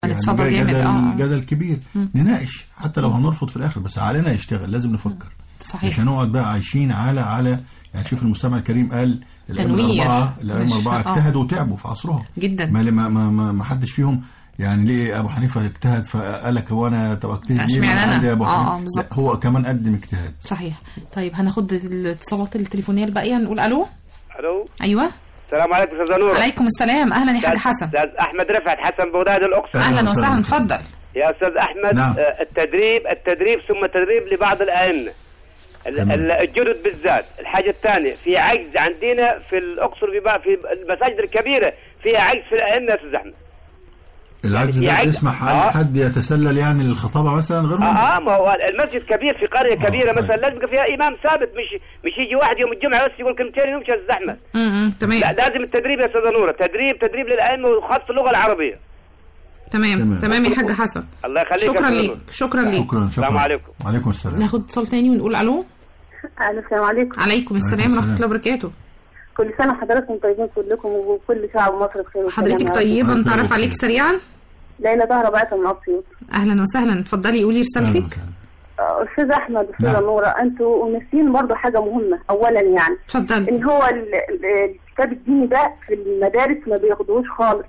هنتصدر جاي جامد جدل اه جدل كبير نناقش حتى لو هنرفض في الاخر بس علينا يشتغل لازم نفكر صحيح مش هنقعد بقى عايشين على على يعني شوف المستمع الكريم قال الائمه تنوير. الاربعه الائمه مش- الاربعه آه. اجتهدوا وتعبوا في عصرهم جدا ما ما ما, ما, ما حدش فيهم يعني ليه ابو حنيفه اجتهد فقال لك هو انا طب اجتهد ليه اشمعنى ما أنا؟ عندي ابو آه، آه، حنيفه بالظبط. لا، هو كمان قدم اجتهاد صحيح طيب هناخد الاتصالات التليفونيه الباقيه نقول الو الو ايوه السلام عليكم استاذ نور عليكم السلام اهلا يا حاج حسن استاذ احمد رفعت حسن بغداد الاقصر أهلاً اهلا وسهلاً. وسهلا اتفضل يا استاذ احمد نعم. آه، التدريب التدريب ثم تدريب لبعض الائمه ال- تمام. ال- الجدد بالذات الحاجه الثانيه في عجز عندنا في الاقصر في بقى- في المساجد الكبيره فيها عجز في الائمه يا استاذ احمد العجز في ده عجز. يسمح آه. أي حد يتسلل يعني للخطابه مثلا غير ممكن. اه, آه ما هو المسجد كبير في قريه آه، كبيره طيب. مثلا لازم يبقى فيها امام ثابت مش مش يجي واحد يوم الجمعه بس يقول كلمتين ويمشي يا استاذ احمد امم لا تمام لازم التدريب يا استاذ نوره تدريب تدريب للائمه وخاصه اللغه العربيه تمام تمام. تمام يا حاج حسن الله يخليك يا شكرا أستاذ ليك نور. شكرا ليك شكرا شكرا السلام عليكم. وعليكم السلام ناخد اتصال تاني ونقول الو الو السلام عليكم عليكم السلام عليكم ورحمه السلام. الله وبركاته كل سنه وحضراتكم طيبين كلكم وكل شعب مصر بخير وسلامة حضرتك يا رب. طيبه الله نتعرف يخليك. عليك سريعا ليلى زهرة بعت من اسيوط اهلا وسهلا اتفضلي قولي أهلاً رسالتك وسهلاً. آه، استاذ احمد استاذه نعم. نوره انتوا ناسيين برضه حاجه مهمه اولا يعني اتفضلي ان هو ال- ال- الكتاب الديني ده في المدارس ما بياخدوهوش خالص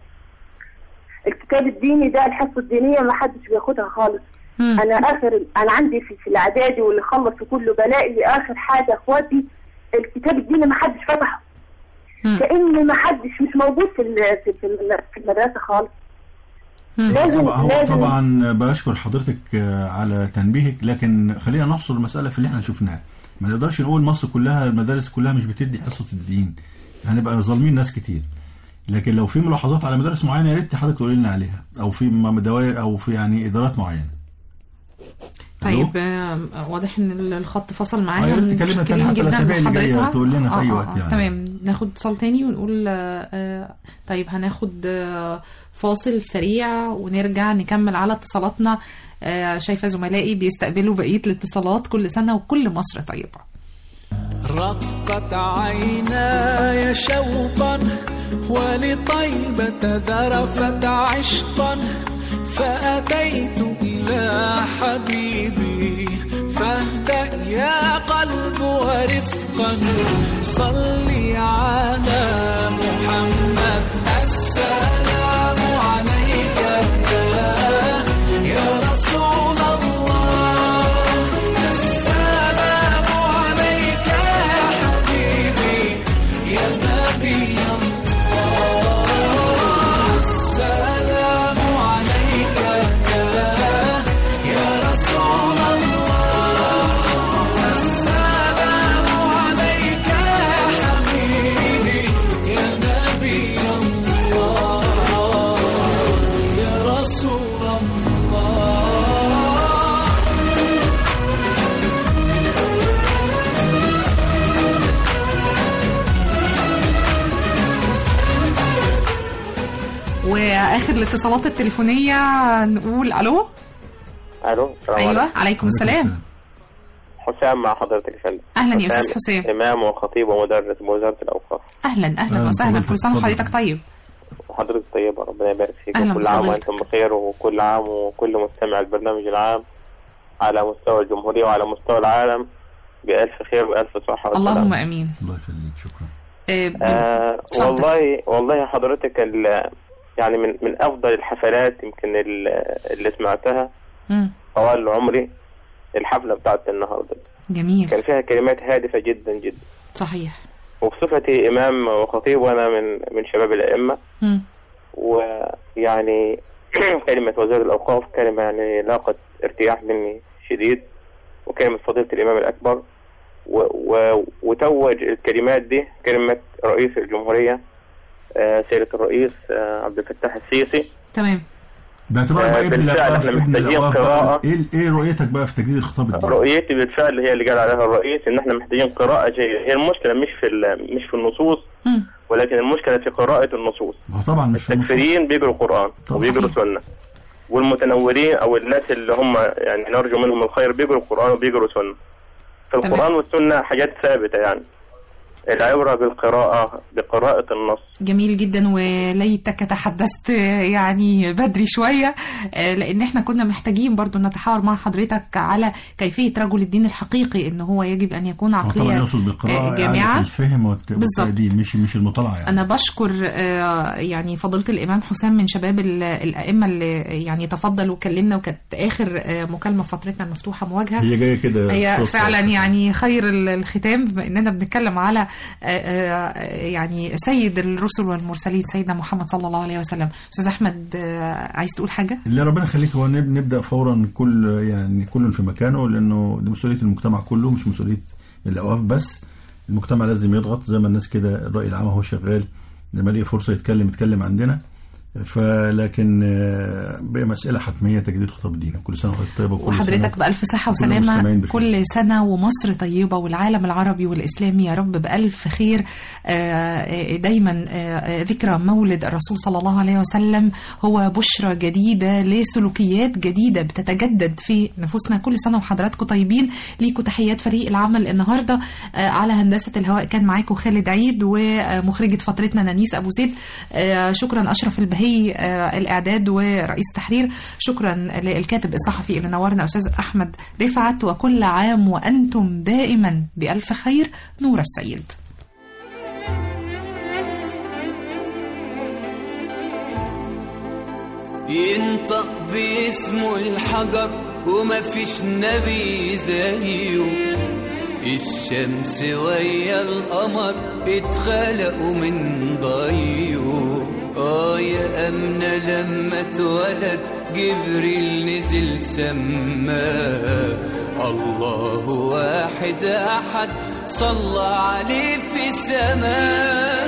الكتاب الديني ده الحصه الدينيه ما حدش بياخدها خالص مم. انا اخر انا عندي في, في الاعدادي واللي خلص كله بلاقي اخر حاجه اخواتي الكتاب الديني ما حدش فتحه مم. كان ما حدش مش موجود في ال- في في الم- في المدرسه خالص مم. لازم طبعا هو لازم طبعا بشكر حضرتك آه، على تنبيهك لكن خلينا نحصر المسألة في اللي احنا شفناه ما نقدرش نقول مصر كلها المدارس كلها مش بتدي حصة الدين هنبقى ظالمين ناس كتير لكن لو في ملاحظات على مدارس معينة يا ريت حضرتك تقول لنا عليها او في م- دوائر او في يعني ادارات معينة طيب آه، واضح ان الخط فصل آه، معايا يا ريت تكلمنا متشكرين تاني حتى جدا الأسابيع اللي جاية لحضرتها. تقول لنا في أي آه، آه، وقت آه، يعني. تمام ناخد اتصال تاني ونقول آه، آه، طيب هناخد آه، فاصل سريع ونرجع نكمل على اتصالاتنا آه، شايفه زملائي بيستقبلوا بقيه الاتصالات كل سنه وكل مصر طيبه رقت عيناي شوقا ولطيبة ذرفت عشقا فأتيت إلى حبيبي فاهدأ يا قلب ورفقا صلي على محمد السلام عليك يا, يا رسول الله السلام عليك يا حبيبي يا نبي الله السلام عليك يا يا رسول الله السلام عليك يا حبيبي يا نبي الله يا رسول الله واخر الاتصالات التليفونيه نقول الو الو السلام ايوه عليكم عليكم السلام حسام مع حضرتك يا فندم اهلا يا استاذ حسام امام وخطيب ومدرس بوزاره الاوقاف اهلا اهلا أهلاً وسهلا بحضرتك، كل سنه اتفضل. وحضرتك طيب وحضرتك طيبه ربنا يبارك فيك أهلاً وكل عام بفضيلتك. وانتم بخير وكل عام وكل مستمع البرنامج العام على مستوى الجمهوريه وعلى مستوى العالم بألف خير وألف صحة وسلامة. اللهم امين الله يخليك شكرا آه، آه اتفضل. والله والله حضرتك ال- يعني من من افضل الحفلات يمكن ال- اللي سمعتها مم. طوال عمري الحفله بتاعت النهارده جميل كان فيها كلمات هادفه جدا جدا صحيح وبصفتي امام وخطيب وانا من من شباب الائمه مم. ويعني كلمه وزير الاوقاف كلمه يعني لاقت ارتياح مني شديد وكلمه فضيله الامام الاكبر و و وتوج الكلمات دي كلمه رئيس الجمهوريه آه، سياده الرئيس آه، عبد الفتاح السيسي باعتبارك بقى آه، ابن بالفعل الاوقاف احنا ابن محتاجين الاوقاف بقى، قراءة. ايه ايه رؤيتك بقى في تجديد الخطاب الديني؟ رؤيتي بالفعل هي اللي قال عليها الرئيس ان احنا محتاجين قراءه جيده هي المشكله مش في ال- مش في النصوص مم. ولكن المشكله في قراءه النصوص ما هو طبعا مش في النصوص. التكفيريين بيقروا قران طبعا. وبيقروا سنه والمتنورين او الناس اللي هم يعني نرجو منهم الخير بيقروا قران وبيقروا سنه فالقران والسنه حاجات ثابته يعني العبرة بالقراءة بقراءة النص جميل جدا وليتك تحدثت يعني بدري شوية آه، لأن احنا كنا محتاجين برضو نتحاور مع حضرتك على كيفية رجل الدين الحقيقي إن هو يجب أن يكون هو طبعا عقلية يقصد بالقراءة آه، إعادة جامعة الفهم والت- بالظبط. والتأديب مش مش المطالعة يعني أنا بشكر آه، يعني فضيلة الإمام حسام من شباب ال- الأئمة اللي يعني تفضل وكلمنا وكانت آخر آه، مكالمة في فترتنا المفتوحة مواجهة هي جاية كده هي صدفة. فعلا يعني خير ال- الختام بما اننا بنتكلم على آه، آه، يعني سيد الرسل والمرسلين سيدنا محمد صلى الله عليه وسلم استاذ احمد آه، عايز تقول حاجه اللي ربنا يخليك هو نب- نبدا فورا كل يعني كل في مكانه لانه دي مسؤوليه المجتمع كله مش مسؤوليه الاوقاف بس المجتمع لازم يضغط زي ما الناس كده الراي العام هو شغال لما ليه فرصه يتكلم يتكلم عندنا فلكن آه، بقى مساله حتميه تجديد خطاب الدين كل سنه وانت طيبه وكل وحضرتك سنة بألف صحة وكل وسلامة المستمعين بخير. كل سنة ومصر طيبة والعالم العربي والإسلامي يا رب بألف خير آه، آه، دايما آه، آه، ذكرى مولد الرسول صلى الله عليه وسلم هو بشرى جديدة لسلوكيات جديدة بتتجدد في نفوسنا كل سنة وحضراتكم طيبين ليكوا تحيات فريق العمل النهاردة آه، على هندسة الهواء كان معاكم خالد عيد ومخرجة فترتنا نانيس أبو زيد آه، شكرا أشرف البهي آه، الإعداد ورئيس التحرير شكرا للكاتب الصحفي اللي نورنا أستاذ أحمد رفعت وكل عام وأنتم دائما بألف خير نور السيد ينطق باسمه الحجر وما فيش نبي زيه الشمس ويا القمر اتخلقوا من ضيه اه يا أمنة لما اتولد جبريل نزل سماه الله واحد أحد صلى عليه في سماه